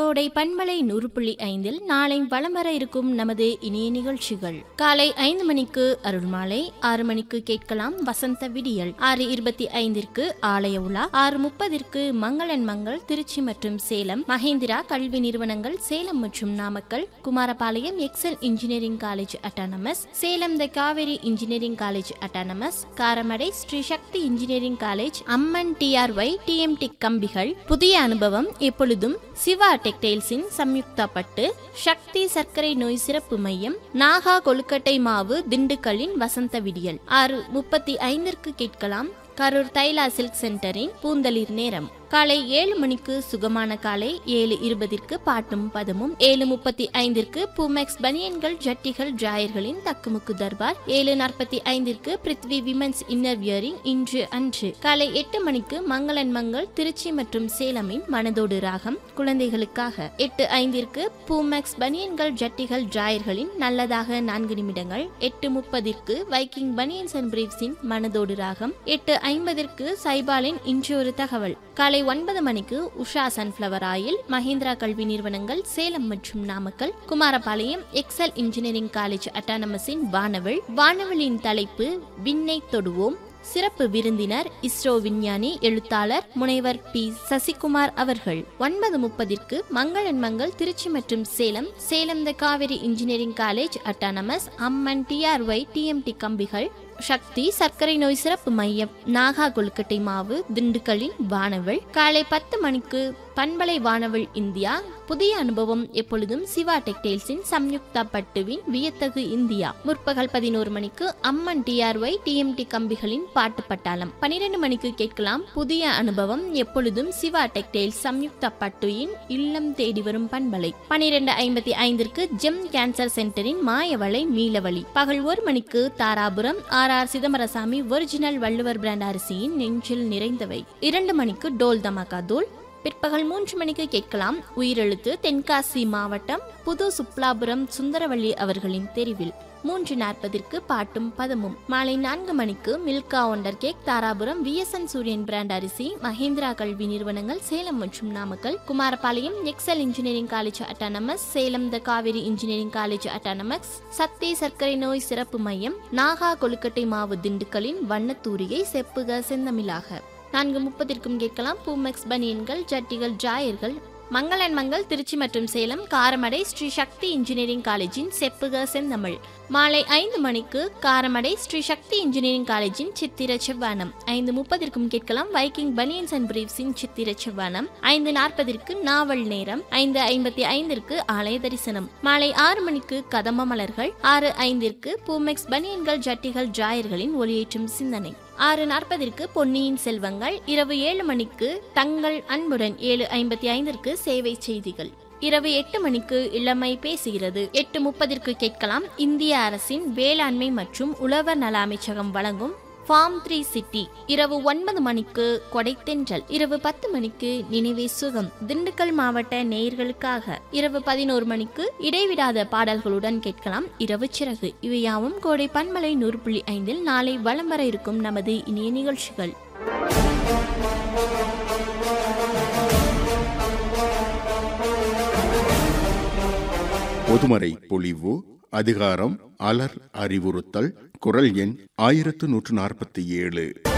கோடை பண்பலை நூறு புள்ளி ஐந்தில் நாளை வலம் வர இருக்கும் நமது இனிய நிகழ்ச்சிகள் காலை ஐந்து மணிக்கு அருள்மாலை ஆறு மணிக்கு கேட்கலாம் வசந்த விடியல் ஆறு இருபத்தி ஐந்திற்கு ஆலய உலா ஆறு முப்பதிற்கு மங்களன் மங்கள் திருச்சி மற்றும் சேலம் மகேந்திரா கல்வி நிறுவனங்கள் சேலம் மற்றும் Namakkal Kumarapalayam Excel engineering college autonomous Salem the Kaveri engineering college autonomous Karamadai Sri Sakthi engineering college Amman TRY TMT கம்பிகள் புதிய அனுபவம் எப்பொழுதும் சிவா டெக்டைல்ஸின் சம்யுக்தா பட்டு சக்தி சர்க்கரை நோய் சிறப்பு மையம் நாகா கொழுக்கட்டை மாவு திண்டுக்கல்லின் வசந்த விடியல் ஆறு முப்பத்தி ஐந்திற்கு கேட்கலாம் கரூர் தைலா சில்க் சென்டரின் பூந்தளிர் நேரம் காலை ஏழு மணிக்கு சுகமான காலை ஏழு இருபதிற்கு பாட்டும் பதமும் ஏழு முப்பத்தி ஐந்திற்கு பூமெக்ஸ் பனியன்கள் ஜட்டிகள் டிராயர்களின் தக்குமுக்கு தர்பார் ஏழு நாற்பத்தி ஐந்திற்கு பிருத்வி விமன்ஸ் இன்னர் வியரிங் இன்று அன்று காலை எட்டு மணிக்கு மங்களன் மங்கள் திருச்சி மற்றும் சேலமின் மனதோடு ராகம் குழந்தைகளுக்காக எட்டு ஐந்திற்கு பூமெக்ஸ் பனியன்கள் ஜட்டிகள் டிராயர்களின் நல்லதாக நான்கு நிமிடங்கள் எட்டு முப்பதிற்கு வைக்கிங் பனியன்ஸ் அண்ட் பிரீவ்ஸின் மனதோடு ராகம் எட்டு ஐம்பதிற்கு சைபாலின் இன்று ஒரு தகவல் காலை ஒன்பது மணிக்கு உஷா சன்ஃப்ளவர் ஆயில் மஹிந்திரா கல்வி நிறுவனங்கள் சேலம் மற்றும் Namakkal Kumarapalayam Excel engineering college அட்டானமஸின் வானவள் வானவளின் தலைப்பு விண்ணை தொடுவோம் சிறப்பு விருந்தினர் இஸ்ரோ விஞ்ஞானி எழுத்தாளர் முனைவர் பி சசிகுமார் அவர்கள் ஒன்பது முப்பதிற்கு மங்களன் மங்கள் திருச்சி மற்றும் Salem Salem the Kaveri engineering college autonomous Amman TRY TMT கம்பிகள் சக்தி சர்க்கரை நோய் சிறப்பு மையம் நாகா கொழுக்கட்டை மாவு திண்டுக்கல்லின் வானவள் காலை பத்து மணிக்கு பண்பலை வானவள் இந்தியா புதிய அனுபவம் எப்பொழுதும் சிவா டெக்டைல்ஸின் சம்யுக்தா பட்டுவின் வியத்தகு இந்தியா முற்பகல் பதினோரு மணிக்கு அம்மன் டிஆர்ஒய் டிஎம்டி கம்பிகளின் பாட்டு பட்டாளம் பனிரெண்டு மணிக்கு கேட்கலாம் புதிய அனுபவம் எப்பொழுதும் சிவா டெக்டைல்ஸ் சம்யுக்தா பட்டுவின் இல்லம் தேடி வரும் பண்பலை பனிரெண்டு ஐம்பத்தி ஐந்திற்கு ஜெம் கேன்சர் சென்டரின் மாயவளை மீளவழி பகல் ஒரு மணிக்கு Dharapuram R R Chidambarasamy original Valluvar brand அரிசியின் நெஞ்சில் நிறைந்தவை இரண்டு மணிக்கு டோல் தமாகா தூள் பிற்பகல் மூன்று மணிக்கு கேட்கலாம் உயிரெழுத்து தென்காசி மாவட்டம் புது சுப்லாபுரம் சுந்தரவள்ளி அவர்களின் தெரிவில் மூன்று நாற்பதிற்கு பாட்டும் பதமும் மாலை நான்கு மணிக்கு Milka wonder cake Dharapuram VSN Suriyan brand அரிசி மஹேந்திரா கல்வி நிறுவனங்கள் சேலம் மற்றும் Namakkal Kumarapalayam Excel engineering college autonomous Salem the Kaveri engineering college autonomous Sakthi சர்க்கரை நோய் சிறப்பு மையம் நாகா கொழுக்கட்டை மாவு திண்டுக்கலின் வண்ணத்தூரிகை செப்புக செந்தமிழாக நான்கு முப்பதிற்கும் கேட்கலாம் பூமெக்ஸ் பனியன்கள் ஜட்டிகள் ஜாயர்கள் மங்களன் மங்கள் திருச்சி மற்றும் சேலம் காரமடை ஸ்ரீ சக்தி இன்ஜினியரிங் காலேஜின் செப்புக செந்தமிழ் மாலை ஐந்து மணிக்கு காரமடை ஸ்ரீ சக்தி இன்ஜினியரிங் காலேஜின் சித்திர செவ்வானம் ஐந்து முப்பதிற்கும் கேட்கலாம் வைக்கிங் பனியன்ஸ் அண்ட் பிரீவ்ஸின் சித்திர செவ்வானம் ஐந்து நாற்பதிற்கு நாவல் நேரம் ஐந்து ஐம்பத்தி ஐந்திற்கு ஆலய தரிசனம் மாலை ஆறு மணிக்கு கதம்ப மலர்கள் ஆறு ஐந்திற்கு பூமெக்ஸ் பனியன்கள் ஜட்டிகள் ஜாயர்களின் ஒளியேற்றும் சிந்தனை ஆறு நாற்பதிற்கு பொன்னியின் செல்வங்கள் இரவு ஏழு மணிக்கு தங்கள் அன்புடன் ஏழு ஐம்பத்தி ஐந்திற்கு சேவை செய்திகள் இரவு எட்டு மணிக்கு இளமை பேசுகிறது எட்டு முப்பதிற்கு கேட்கலாம் இந்திய அரசின் வேளாண்மை மற்றும் உழவர் நல அமைச்சகம் வழங்கும் ஃபார்ம் த்ரீ சிட்டி இரவு ஒன்பது மணிக்கு கொடைத்தென்றல் இரவு பத்து மணிக்கு நினைவே சுகம் திண்டுக்கல் மாவட்ட நேயர்களுக்காக இரவு பதினோரு மணிக்கு இடைவிடாத பாடல்களுடன் கேட்கலாம் இரவு சிறகு இவையாவும் கோடை பன்மலை நூறு புள்ளி ஐந்தில் நாளை வலம் வர இருக்கும் நமது இனிய நிகழ்ச்சிகள் பொதுமறை பொழிவு அதிகாரம் அலர் அறிவுறுத்தல் குரல் எண் ஆயிரத்து நூற்று நாற்பத்தி ஏழு